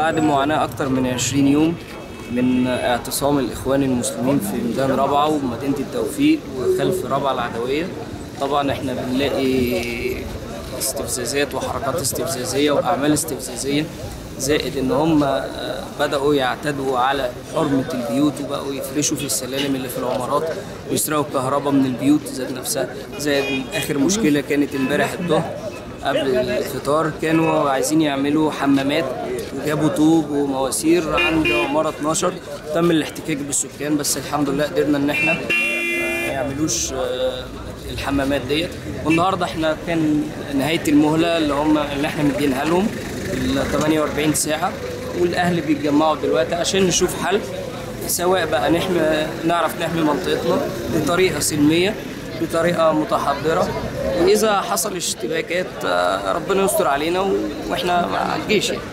بعد معاناة أكتر من 20 يوم من اعتصام الإخوان المسلمين في ميدان رابعة ومدينة التوفيق وخلف رابعة العدوية طبعا احنا بنلاقي استفزازات وحركات استفزازية وأعمال استفزازية زائد ان هم آه، بداوا يعتدوا على حرمه البيوت وبقوا يفرشوا في السلالم اللي في العمارات ويسرقوا الكهرباء من البيوت ذات نفسها زائد اخر مشكله كانت امبارح الظهر قبل الفطار كانوا عايزين يعملوا حمامات وجابوا طوب ومواسير عند عماره 12 تم الاحتكاك بالسكان بس الحمد لله قدرنا ان احنا ما يعملوش آه، الحمامات ديت والنهارده احنا كان نهايه المهله اللي هم اللي احنا مدينها لهم ال 48 ساعه والاهل بيتجمعوا دلوقتي عشان نشوف حل سواء بقى نحمي نعرف نحمي منطقتنا بطريقه سلميه بطريقه متحضره واذا حصل اشتباكات آه، ربنا يستر علينا و- واحنا مع الجيش يعني.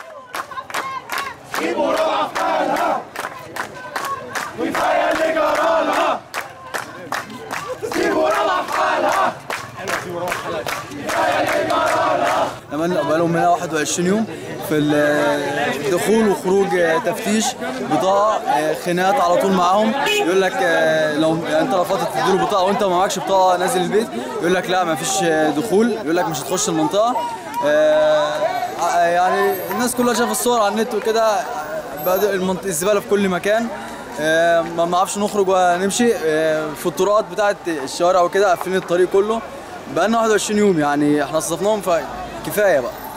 سيبوا روعة في حالها وكفاية اللي جرالها سيبوا روعة في حالها كمان بقالهم 121 يوم في ال- دخول وخروج تفتيش بطاقه خناقات على طول معاهم يقول لك آه، لو انت رفضت تديله بطاقه وانت ما معكش بطاقه نازل البيت يقول لك لا ما فيش دخول يقول لك مش هتخش المنطقه آه، يعني الناس كلها شايفه الصور على النت وكده بدأ المنط- الزباله في كل مكان آه، ما بنعرفش نخرج ولا نمشي آه، في الطرقات بتاعت الشوارع وكده قافلين الطريق كله بقالنا 21 يوم يعني احنا صرفناهم فكفايه بقى